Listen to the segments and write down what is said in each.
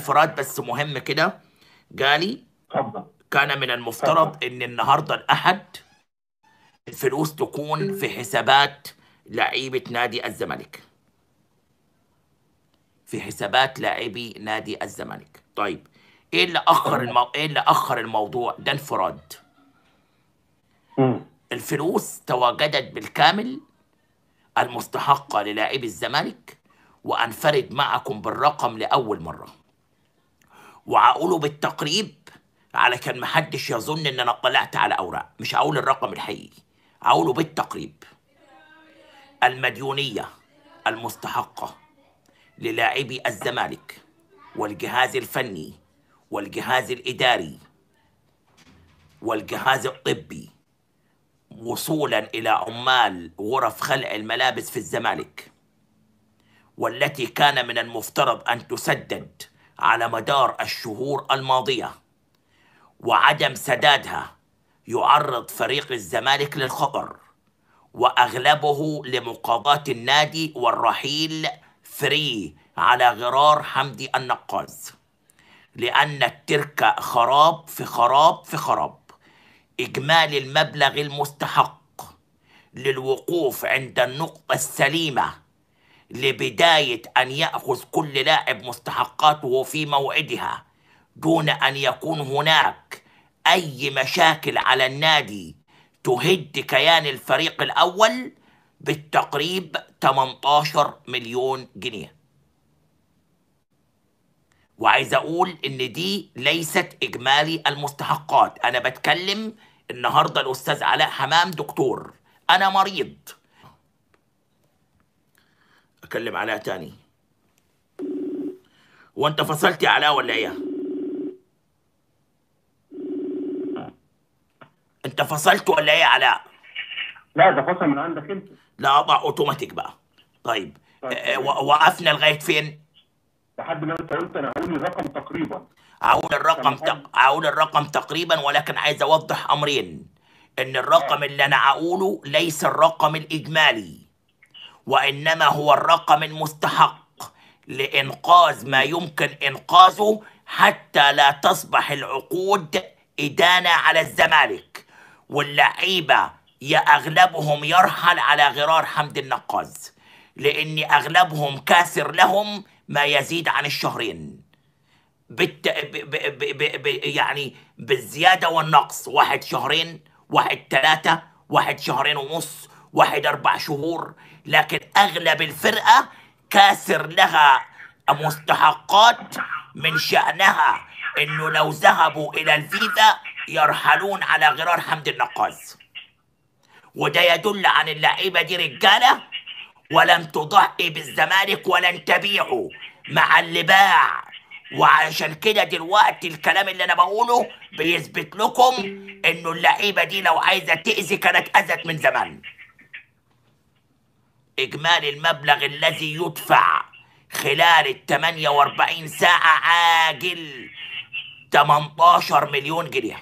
انفراد بس مهم كده جالي اتفضل كان من المفترض ان النهارده الاحد الفلوس تكون في حسابات لعيبه نادي الزمالك في حسابات لاعبي نادي الزمالك طيب ايه اللي اخر المو... ايه اللي اخر الموضوع ده انفراد مم. الفلوس تواجدت بالكامل المستحقة للاعبي الزمالك وأنفرد معكم بالرقم لأول مرة وأقوله بالتقريب علشان محدش يظن إن أنا طلعت على أوراق مش هقول الرقم الحقيقي هقوله بالتقريب المديونية المستحقة للاعبي الزمالك والجهاز الفني والجهاز الإداري والجهاز الطبي وصولا الى عمال غرف خلع الملابس في الزمالك والتي كان من المفترض ان تسدد على مدار الشهور الماضيه وعدم سدادها يعرض فريق الزمالك للخطر واغلبه لمقاضاه النادي والرحيل فري على غرار حمدي النقاز لان التركه خراب في خراب في خراب إجمالي المبلغ المستحق للوقوف عند النقطة السليمة لبداية أن يأخذ كل لاعب مستحقاته في موعدها دون أن يكون هناك أي مشاكل على النادي تهد كيان الفريق الأول بالتقريب 18 مليون جنيه وعايز اقول ان دي ليست اجمالي المستحقات انا بتكلم النهارده الاستاذ علاء حمام دكتور انا مريض اكلم علاء تاني وانت فصلت يا علاء ولا ايه انت فصلت ولا ايه يا علاء لا ده فصل من عندك انت لا اضع اوتوماتيك بقى طيب طيب. آه، و- وقفنا لغايه فين لحد ما انت قلت انا هقول الرقم تقريبا اقول الرقم تمام. تق... اقول الرقم تقريبا ولكن عايز اوضح امرين ان الرقم اللي انا اقوله ليس الرقم الاجمالي وانما هو الرقم المستحق لانقاذ ما يمكن انقاذه حتى لا تصبح العقود ادانه على الزمالك واللعيبه يا اغلبهم يرحل على غرار حمد النقاز لان اغلبهم كاسر لهم ما يزيد عن الشهرين بالت... ب... ب... ب... ب... ب... يعني بالزيادة والنقص واحد شهرين واحد ثلاثة واحد شهرين ونص واحد أربع شهور لكن أغلب الفرقة كاسر لها مستحقات من شأنها إنه لو ذهبوا إلى الفيفا يرحلون على غرار حمد النقاز وده يدل عن اللعيبة دي رجالة ولم تضحي بالزمالك ولن تبيعه مع اللي باع وعشان كده دلوقتي الكلام اللي انا بقوله بيثبت لكم انه اللعيبه دي لو عايزه تاذي كانت اذت من زمان اجمالي المبلغ الذي يدفع خلال ال 48 ساعه عاجل 18 مليون جنيه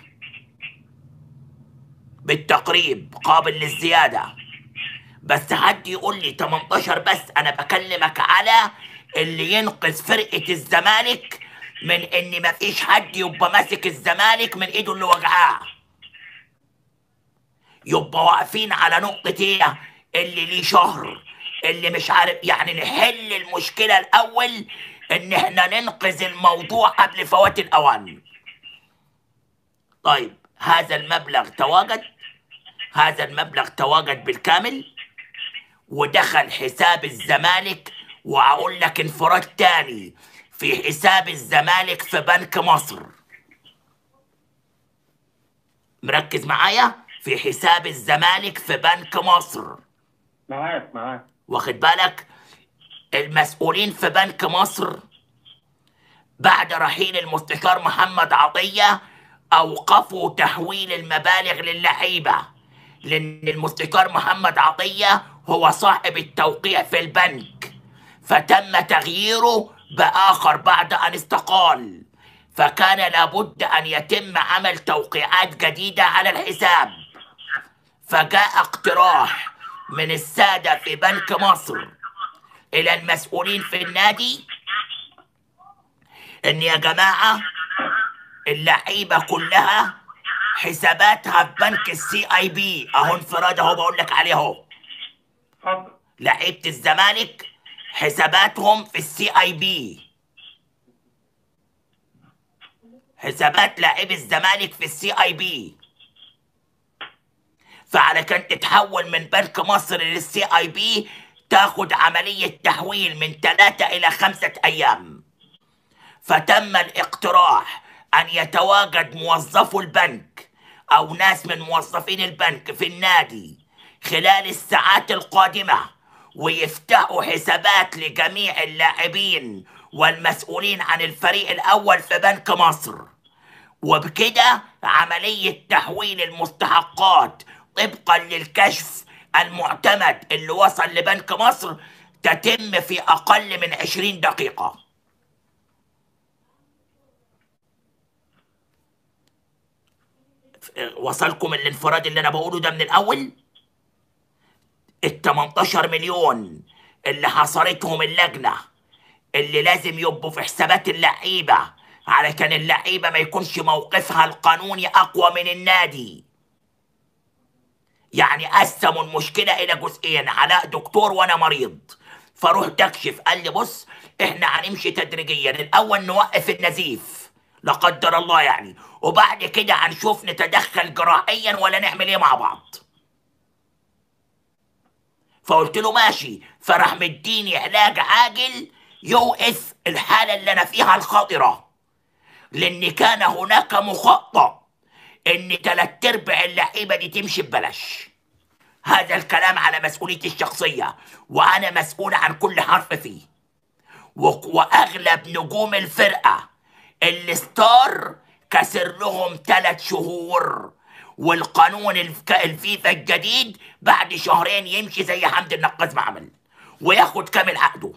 بالتقريب قابل للزياده بس حد يقول لي 18 بس انا بكلمك على اللي ينقذ فرقة الزمالك من ان مفيش حد يبقى ماسك الزمالك من ايده اللي وجعاه يبقى واقفين على نقطة ايه اللي ليه شهر اللي مش عارف يعني نحل المشكلة الاول ان احنا ننقذ الموضوع قبل فوات الاوان طيب هذا المبلغ تواجد هذا المبلغ تواجد بالكامل ودخل حساب الزمالك واقول لك انفراد تاني في حساب الزمالك في بنك مصر مركز معايا في حساب الزمالك في بنك مصر معاك معاك واخد بالك المسؤولين في بنك مصر بعد رحيل المستشار محمد عطية أوقفوا تحويل المبالغ للعيبة لأن المستشار محمد عطية هو صاحب التوقيع في البنك فتم تغييره بآخر بعد أن استقال فكان لابد أن يتم عمل توقيعات جديدة على الحساب فجاء اقتراح من السادة في بنك مصر إلى المسؤولين في النادي ان يا جماعه اللعيبه كلها حساباتها في بنك السي اي بي اهو انفراد اهو بقول لك عليه اهو اتفضل لعيبه الزمالك حساباتهم في السي اي بي حسابات لاعبي الزمالك في السي اي بي فعلشان تتحول من بنك مصر للسي اي بي تاخد عملية تحويل من ثلاثة إلى خمسة أيام فتم الاقتراح أن يتواجد موظفو البنك أو ناس من موظفين البنك في النادي خلال الساعات القادمة ويفتحوا حسابات لجميع اللاعبين والمسؤولين عن الفريق الأول في بنك مصر وبكده عملية تحويل المستحقات طبقا للكشف المعتمد اللي وصل لبنك مصر تتم في أقل من 20 دقيقة وصلكم الانفراد اللي أنا بقوله ده من الأول ال 18 مليون اللي حصرتهم اللجنة اللي لازم يبقوا في حسابات اللعيبة علشان اللعيبة ما يكونش موقفها القانوني أقوى من النادي يعني قسموا المشكلة إلى جزئين علاء دكتور وأنا مريض فروحت أكشف قال لي بص إحنا هنمشي تدريجيا الأول نوقف النزيف لا قدر الله يعني وبعد كده هنشوف نتدخل جراحيا ولا نعمل إيه مع بعض فقلت له ماشي فراح مديني علاج عاجل يوقف الحالة اللي أنا فيها الخطرة لأن كان هناك مخطط إن تلات أرباع اللعيبة دي تمشي ببلاش هذا الكلام على مسؤوليتي الشخصية وأنا مسؤول عن كل حرف فيه و- وأغلب نجوم الفرقة الستار كسر لهم ثلاث شهور والقانون الف- الفيفا الجديد بعد شهرين يمشي زي حمد النقاز ما عمل وياخد كامل عقده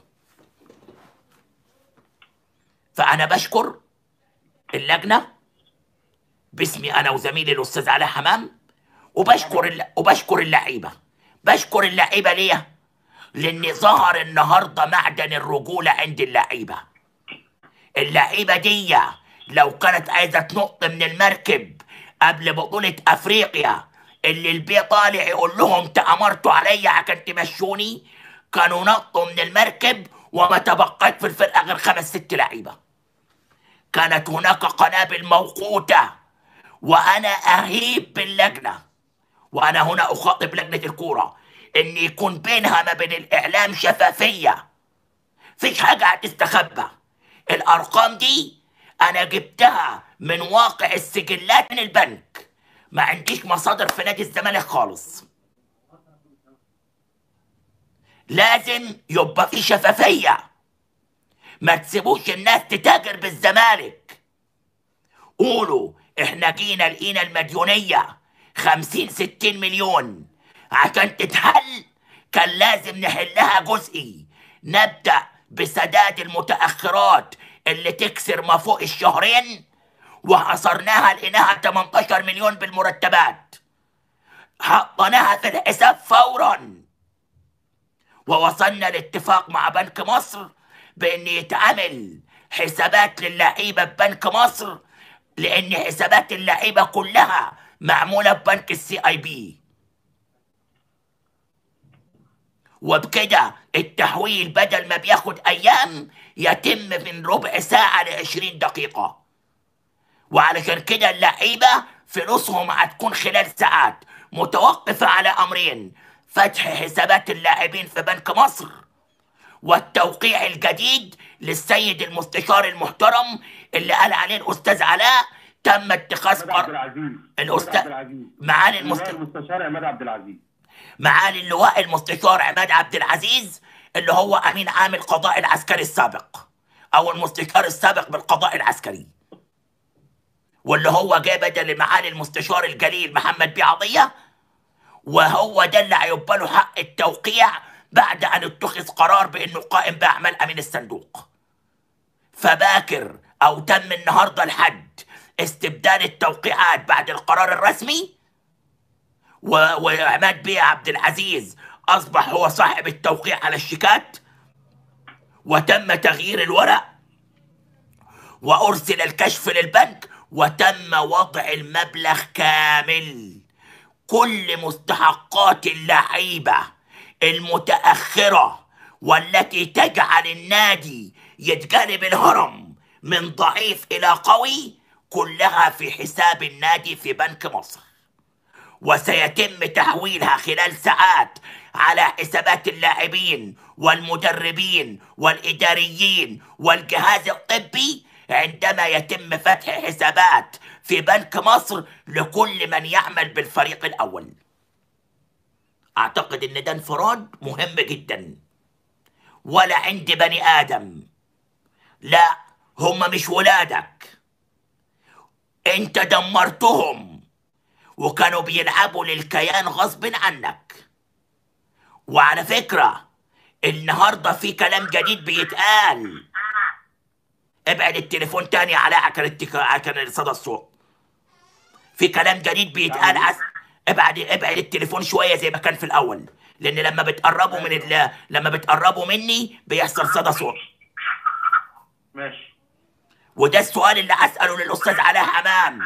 فأنا بشكر اللجنة باسمي أنا وزميلي الأستاذ علاء حمام وبشكر الل... وبشكر اللعيبة بشكر اللعيبة ليه؟ لأن ظهر النهاردة معدن الرجولة عند اللعيبة اللعيبة دي لو كانت عايزة تنط من المركب قبل بطولة أفريقيا اللي البي طالع يقول لهم تأمرتوا عليا عشان تمشوني كانوا نطوا من المركب وما تبقت في الفرقة غير خمس ست لعيبة كانت هناك قنابل موقوتة وأنا أهيب باللجنة وأنا هنا أخاطب لجنة الكورة إن يكون بينها ما بين الإعلام شفافية فيش حاجة هتستخبى الأرقام دي أنا جبتها من واقع السجلات من البنك ما عنديش مصادر في نادي الزمالك خالص لازم يبقى في شفافية ما تسيبوش الناس تتاجر بالزمالك قولوا احنا جينا لقينا المديونية خمسين ستين مليون عشان تتحل كان لازم نحلها جزئي نبدأ بسداد المتأخرات اللي تكسر ما فوق الشهرين وحصرناها لقيناها 18 مليون بالمرتبات حطيناها في الحساب فورا ووصلنا لاتفاق مع بنك مصر بان يتعمل حسابات للعيبه ببنك مصر لان حسابات اللعيبه كلها معموله ببنك السي اي بي وبكده التحويل بدل ما بياخد ايام يتم من ربع ساعه ل 20 دقيقه وعلشان كده اللعيبه فلوسهم هتكون خلال ساعات متوقفه على امرين فتح حسابات اللاعبين في بنك مصر والتوقيع الجديد للسيد المستشار المحترم اللي قال عليه الاستاذ علاء تم اتخاذ عماد عبد قرار العزيز الأستاذ- عماد عبد العزيز معالي المست... المست... المستشار عماد عبد العزيز معالي اللواء المستشار عماد عبد العزيز اللي هو امين عام القضاء العسكري السابق او المستشار السابق بالقضاء العسكري واللي هو جاي بدل معالي المستشار الجليل محمد بيه عطيه وهو ده اللي هيبقى له حق التوقيع بعد ان اتخذ قرار بانه قائم باعمال امين الصندوق فباكر او تم النهارده الحد استبدال التوقيعات بعد القرار الرسمي و- وعماد بيه عبد العزيز اصبح هو صاحب التوقيع على الشيكات وتم تغيير الورق وأرسل الكشف للبنك وتم وضع المبلغ كامل كل مستحقات اللعيبة المتأخرة والتي تجعل النادي يتجنب الهرم من ضعيف إلى قوي كلها في حساب النادي في بنك مصر وسيتم تحويلها خلال ساعات على حسابات اللاعبين والمدربين والإداريين والجهاز الطبي عندما يتم فتح حسابات في بنك مصر لكل من يعمل بالفريق الأول أعتقد إن ده انفراد مهم جدا ولا عند بني آدم لا هم مش ولادك انت دمرتهم وكانوا بيلعبوا للكيان غصب عنك وعلى فكرة النهاردة في كلام جديد بيتقال ابعد التليفون تاني على عشان التك... عشان صدى الصوت في كلام جديد بيتقال عس... ابعد ابعد التليفون شوية زي ما كان في الأول لأن لما بتقربوا من ال... لما بتقربوا مني بيحصل صدى صوت ماشي وده السؤال اللي هسأله للأستاذ علاء حمام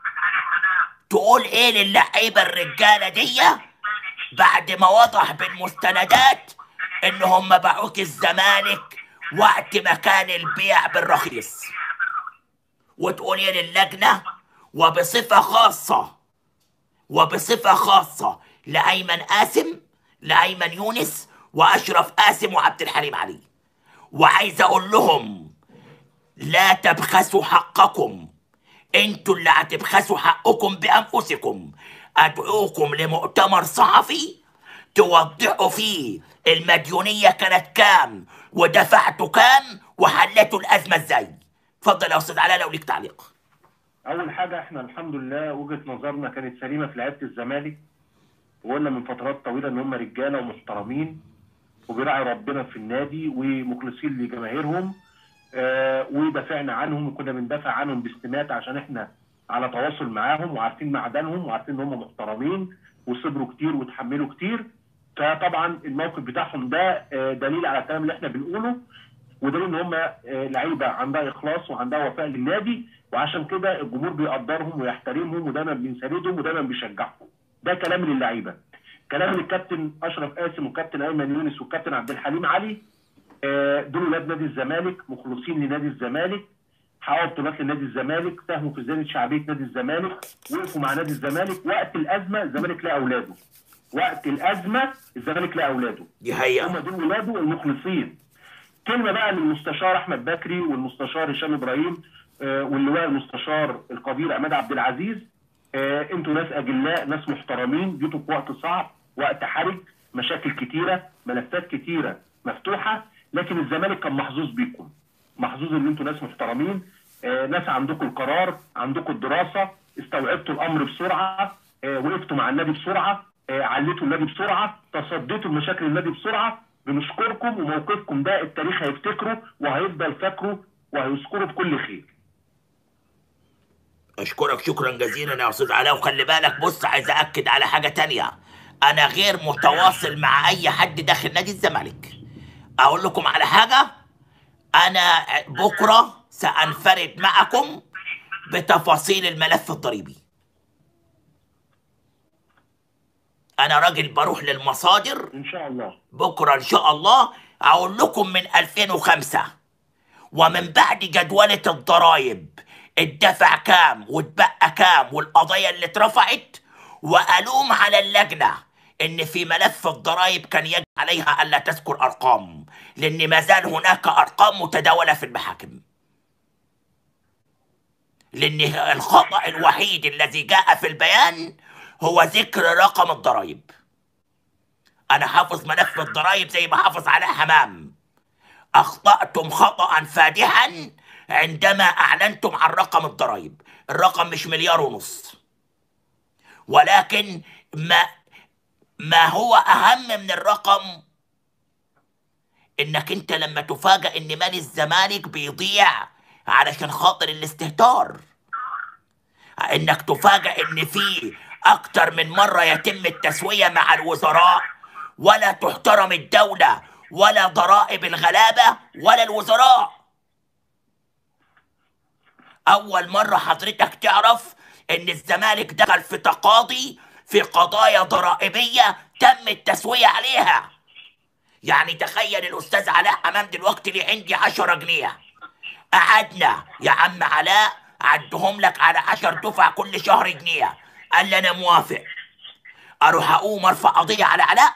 تقول ايه للعيبة الرجالة دي بعد ما وضح بالمستندات ان هم باعوك الزمالك وقت ما كان البيع بالرخيص وتقول ايه للجنة وبصفة خاصة وبصفة خاصة لأيمن قاسم لأيمن يونس وأشرف قاسم وعبد الحليم علي وعايز أقول لهم لا تبخسوا حقكم انتوا اللي هتبخسوا حقكم بانفسكم ادعوكم لمؤتمر صحفي توضحوا فيه المديونيه كانت كام ودفعتوا كام وحلتوا الازمه ازاي اتفضل يا استاذ علاء لو ليك تعليق اول حاجه احنا الحمد لله وجهه نظرنا كانت سليمه في لعيبه الزمالك وقلنا من فترات طويله ان هم رجاله ومحترمين وبيراعي ربنا في النادي ومخلصين لجماهيرهم آه ودافعنا عنهم وكنا بندافع عنهم باستمات عشان احنا على تواصل معاهم وعارفين معدنهم وعارفين ان هم محترمين وصبروا كتير وتحملوا كتير فطبعا الموقف بتاعهم ده آه دليل على الكلام اللي احنا بنقوله ودليل ان هم آه لعيبه عندها اخلاص وعندها وفاء للنادي وعشان كده الجمهور بيقدرهم ويحترمهم ودايما بيساندهم ودايما بيشجعهم ده كلام للعيبه كلام للكابتن اشرف قاسم والكابتن ايمن يونس والكابتن عبد الحليم علي آه، دول ولاد نادي الزمالك مخلصين لنادي الزمالك حققوا بطولات لنادي الزمالك ساهموا في زياده شعبيه نادي الزمالك وقفوا مع نادي الزمالك وقت الازمه الزمالك لقى اولاده وقت الازمه الزمالك لقى اولاده دي هم حقيقه دول ولاده المخلصين كلمه بقى للمستشار احمد بكري والمستشار هشام ابراهيم آه، واللواء المستشار القدير عماد عبد العزيز آه، انتوا ناس اجلاء ناس محترمين جيتوا في وقت صعب وقت حرج مشاكل كتيره ملفات كتيره مفتوحه لكن الزمالك كان محظوظ بيكم محظوظ ان انتوا ناس محترمين آه، ناس عندكم القرار عندكم الدراسه استوعبتوا الامر بسرعه آه، وقفتوا مع النادي بسرعه آه، عليتوا النادي بسرعه تصديتوا لمشاكل النادي بسرعه بنشكركم وموقفكم ده التاريخ هيفتكره وهيفضل فاكره وهيذكره بكل خير اشكرك شكرا جزيلا يا استاذ علاء وخلي بالك بص عايز اكد على حاجه تانية انا غير متواصل مع اي حد داخل نادي الزمالك اقول لكم على حاجه انا بكره سانفرد معكم بتفاصيل الملف الضريبي انا راجل بروح للمصادر ان شاء الله بكره ان شاء الله اقول لكم من 2005 ومن بعد جدولة الضرايب الدفع كام واتبقى كام والقضايا اللي اترفعت والوم على اللجنه ان في ملف الضرايب كان يجب عليها الا تذكر ارقام لان ما زال هناك ارقام متداوله في المحاكم لان الخطا الوحيد الذي جاء في البيان هو ذكر رقم الضرايب انا حافظ ملف الضرايب زي ما حافظ على حمام اخطاتم خطا فادحا عندما اعلنتم عن رقم الضرايب الرقم مش مليار ونص ولكن ما ما هو اهم من الرقم انك انت لما تفاجأ ان مال الزمالك بيضيع علشان خاطر الاستهتار انك تفاجأ ان في اكتر من مرة يتم التسوية مع الوزراء ولا تحترم الدولة ولا ضرائب الغلابة ولا الوزراء اول مره حضرتك تعرف ان الزمالك دخل في تقاضي في قضايا ضرائبيه تم التسويه عليها يعني تخيل الاستاذ علاء امام دلوقتي لي عندي 10 جنيه قعدنا يا عم علاء عدهم لك على 10 دفع كل شهر جنيه قال لي انا موافق اروح اقوم ارفع قضيه على علاء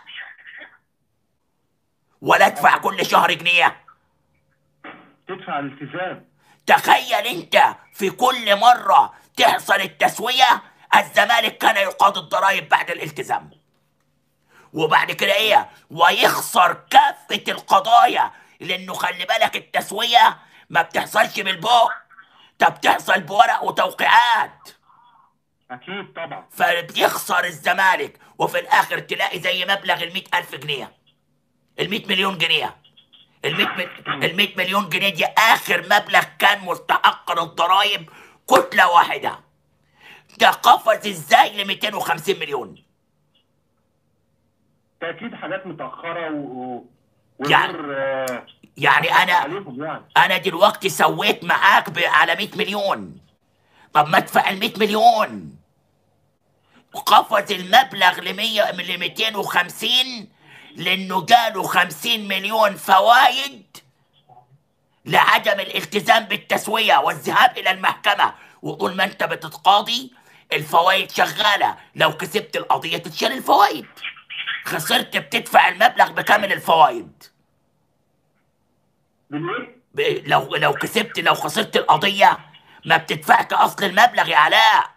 ولا ادفع كل شهر جنيه تدفع الالتزام تخيل انت في كل مرة تحصل التسوية الزمالك كان يقاضي الضرائب بعد الالتزام وبعد كده ايه ويخسر كافة القضايا لانه خلي بالك التسوية ما بتحصلش بالبوق ده بتحصل بورق وتوقيعات اكيد طبعا فبيخسر الزمالك وفي الاخر تلاقي زي مبلغ ال ألف جنيه ال 100 مليون جنيه ال 100 مل- ال 100 مليون جنيه دي اخر مبلغ كان مستحق للضرايب كتله واحده ده قفز ازاي ل 250 مليون تاكيد حاجات متاخره و... و... يعني- وغير آه، يعني انا عليهم يعني انا دلوقتي سويت معاك ب- على 100 مليون طب ما ادفع ال 100 مليون وقفز المبلغ ل 100 ل 250 لانه جاله 50 مليون فوايد لعدم الالتزام بالتسويه والذهاب الى المحكمه وطول ما انت بتتقاضي الفوايد شغاله لو كسبت القضيه تتشال الفوايد خسرت بتدفع المبلغ بكامل الفوايد بالايه؟ ب- لو لو كسبت لو خسرت القضية ما بتدفعش أصل المبلغ يا علاء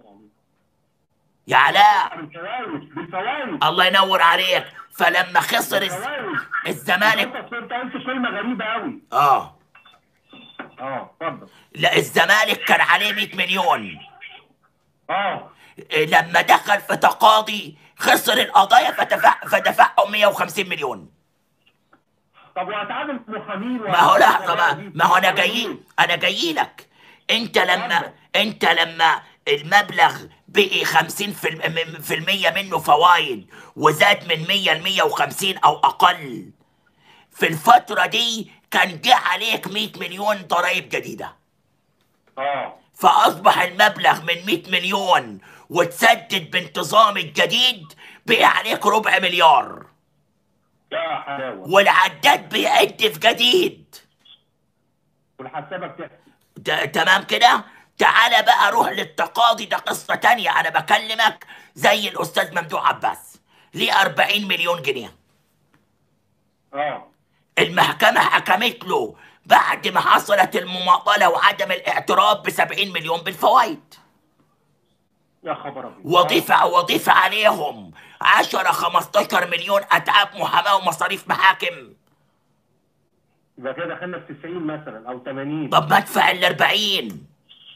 يا علاء بالفوائد بالفوائد الله ينور عليك فلما خسر الز... بالفوائد الزمالك انت انت قلت كلمه غريبه قوي اه اه اتفضل لا الزمالك كان عليه 100 مليون اه إيه، لما دخل في تقاضي خسر القضايا فدفع فدفعهم 150 مليون طب وهتعامل محامين ما هو لحظة ما, ما هو أنا جاي أنا جاي لك أنت لما أنت لما المبلغ بقي 50 في الم- في المية منه فوايد وزاد من 100 ل 150 أو أقل في الفترة دي كان جه عليك 100 مليون ضرائب جديدة اه فأصبح المبلغ من 100 مليون وتسدد بانتظام الجديد بقي عليك ربع مليار يا حلاوه والعداد بيعد في جديد والحسابه بتحسب ده تمام كده تعالى بقى روح للتقاضي ده قصة تانية أنا بكلمك زي الأستاذ ممدوح عباس ليه 40 مليون جنيه اه المحكمة حكمت له بعد ما حصلت المماطلة وعدم الاعتراف ب 70 مليون بالفوائد يا خبر ابيض وضيف وضيف عليهم 10 15 مليون أتعاب محاماة ومصاريف محاكم يبقى كده دخلنا في 90 مثلا او 80 طب ما ادفع ال 40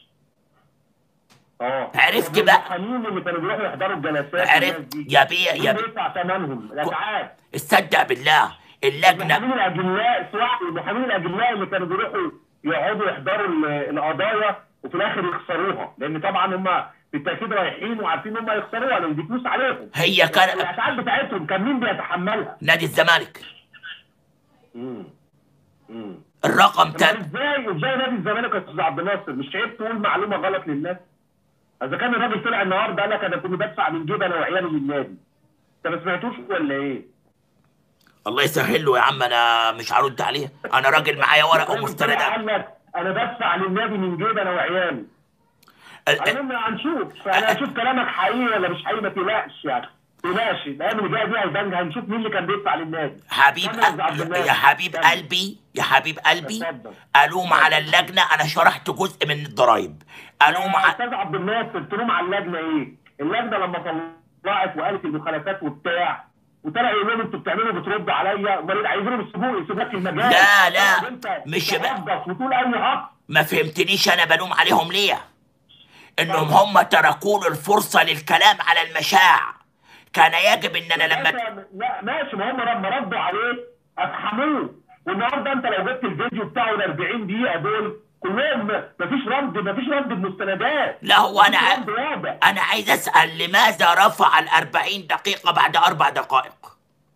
اه عرفت طب بقى. المحامين اللي كانوا بيروحوا يحضروا الجلسات عرفت والناس دي، يا بيه يا مين بيه بيدفع ثمنهم الاتعاب استدع بالله اللجنة المحامين الاجلاء سواء المحامين الاجلاء اللي كانوا بيروحوا يقعدوا يحضروا ال- القضايا وفي الاخر يخسروها لان طبعا هم بالتاكيد رايحين وعارفين ان هم يخسروها لان دي فلوس عليهم هي كان الاتعاب بتاعتهم كان مين بيتحملها؟ نادي الزمالك امم امم الرقم طب تم ازاي ازاي نادي الزمالك يا استاذ عبد الناصر مش عيب تقول معلومه غلط للناس؟ اذا كان الراجل طلع النهارده قال لك انا كنت بدفع من جيبي انا وعيالي للنادي انت ما سمعتوش ولا ايه؟ الله يسهل له يا عم انا مش هرد عليه انا راجل معايا ورق الراجل طلع ومستندات قال لك انا بدفع للنادي من جيبي انا وعيالي ال- علينا هنشوف يعني هنشوف كلامك حقيقي ولا مش حقيقي ما تقلقش يعني ما تقلقش الايام اللي جايه دي هيبان هنشوف مين اللي كان بيدفع للنادي حبيب أنا يا أستاذ عبد الناصر. يا حبيب كمل. قلبي يا حبيب قلبي اتفضل. الوم على اللجنه انا شرحت جزء من الضرايب الوم يا على استاذ عبد الناصر تلوم على اللجنه ايه؟ اللجنه لما طلعت وقالت المخالفات وبتاع وطلع يقول لهم انتوا بتعملوا بتردوا عليا امال عايزينهم يسيبوه يسيبوا لك المجال لا، لا، طب انت مش تنظف وتقول اي حق ما فهمتنيش انا بلوم عليهم ليه انهم هم تركوا له الفرصه للكلام على المشاع كان يجب ان انا لما انت- لا ماشي ما هم لما ردوا عليه افحموه والنهارده انت لو جبت الفيديو بتاعه ال 40 دقيقه دول كلهم مفيش رد مفيش رد بمستندات لا هو انا مفيش ع- رد واضح انا عايز اسال لماذا رفع ال 40 دقيقه بعد اربع دقائق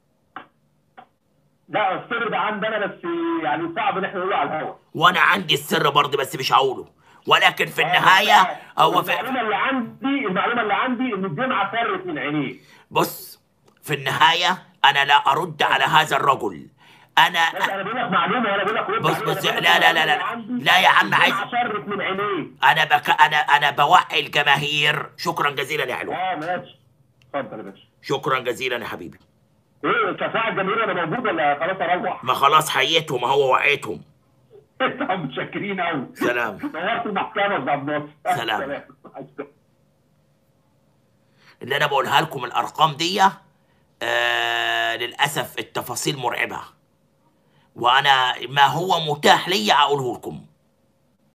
لا السر ده عندنا بس يعني صعب ان احنا نقوله على الهواء وانا عندي السر برضه بس مش هقوله ولكن في النهايه هو في المعلومه اللي عندي المعلومه اللي عندي ان الدمعه فرت من عينيه بص في النهايه انا لا ارد على هذا الرجل بس انا انا بقول لك معلومه وانا بقول لك رد بص- عليها. بص- أنا بقول لك لا- لا- لا- لا. المعلومة اللي عندي لا يا عم عايز- الدمعة فرت من عينيه انا بك انا انا بوعي الجماهير شكرا جزيلا يا علو اه ماشي اتفضل يا باشا شكرا جزيلا يا حبيبي ايه كفاءة الجماهير انا موجود ولا خلاص اروح؟ ما خلاص حييتهم ما هو وعيتهم انتوا متشكرين قوي سلام نورت المحكمه يا أستاذ عبد الناصر سلام. اللي انا بقولها لكم الارقام دي آه للاسف التفاصيل مرعبه وانا ما هو متاح لي اقوله لكم